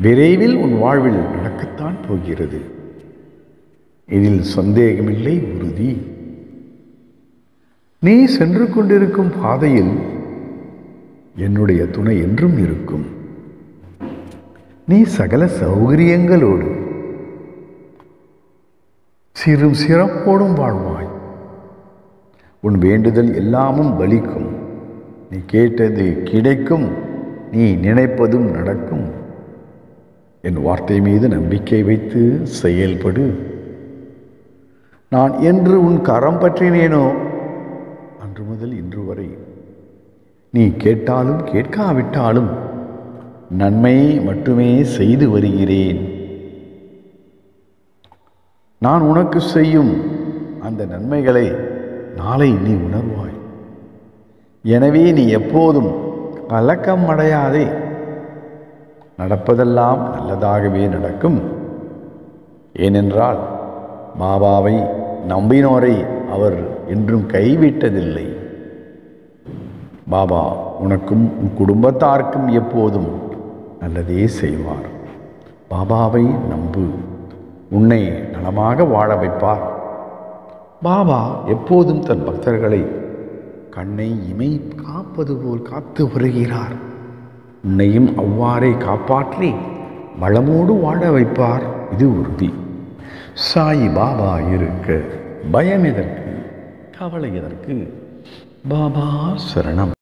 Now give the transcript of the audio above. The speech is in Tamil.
விரைவில் உன் வாழ்வில் நடக்கத்தான் போகிறது இதில் சந்தேகமில்லை உறுதி நீ சென்று கொண்டிருக்கும் பாதையில் என்னுடைய துணை என்றும் இருக்கும் நீ சகல சௌகரியங்களோடு சிறும் சிறப்போடும் வாழ்வாய் உன் வேண்டுதல் எல்லாமும் பலிக்கும் நீ கேட்டது கிடைக்கும் நீ நினைப்பதும் நடக்கும் என் வார்த்தை மீது நம்பிக்கை வைத்து செயல்படு நான் என்று உன் கரம் பற்றினேனோ அன்று முதல் இன்று வரை நீ கேட்டாலும் கேட்காவிட்டாலும் நன்மை மட்டுமே செய்து வருகிறேன் நான் உனக்கு செய்யும் அந்த நன்மைகளை நாளை நீ உணர்வாய் எனவே நீ எப்போதும் கலக்கம் அடையாதே நடப்பதெல்லாம் நல்லதாகவே நடக்கும் ஏனென்றால் பாபாவை நம்பினோரை அவர் என்றும் கைவிட்டதில்லை பாபா உனக்கும் உன் குடும்பத்தாருக்கும் எப்போதும் நல்லதே செய்வார் பாபாவை நம்பு உன்னை நலமாக வாழ வைப்பார் பாபா எப்போதும் தன் பக்தர்களை கண்ணை இமை காப்பது போல் காத்து வருகிறார் உன்னையும் அவ்வாறே காப்பாற்றி வளமோடு வாழ வைப்பார் இது உறுதி சாய் பாபா இருக்க பயம் எதற்கு கவலை எதற்கு பாபா சரணம்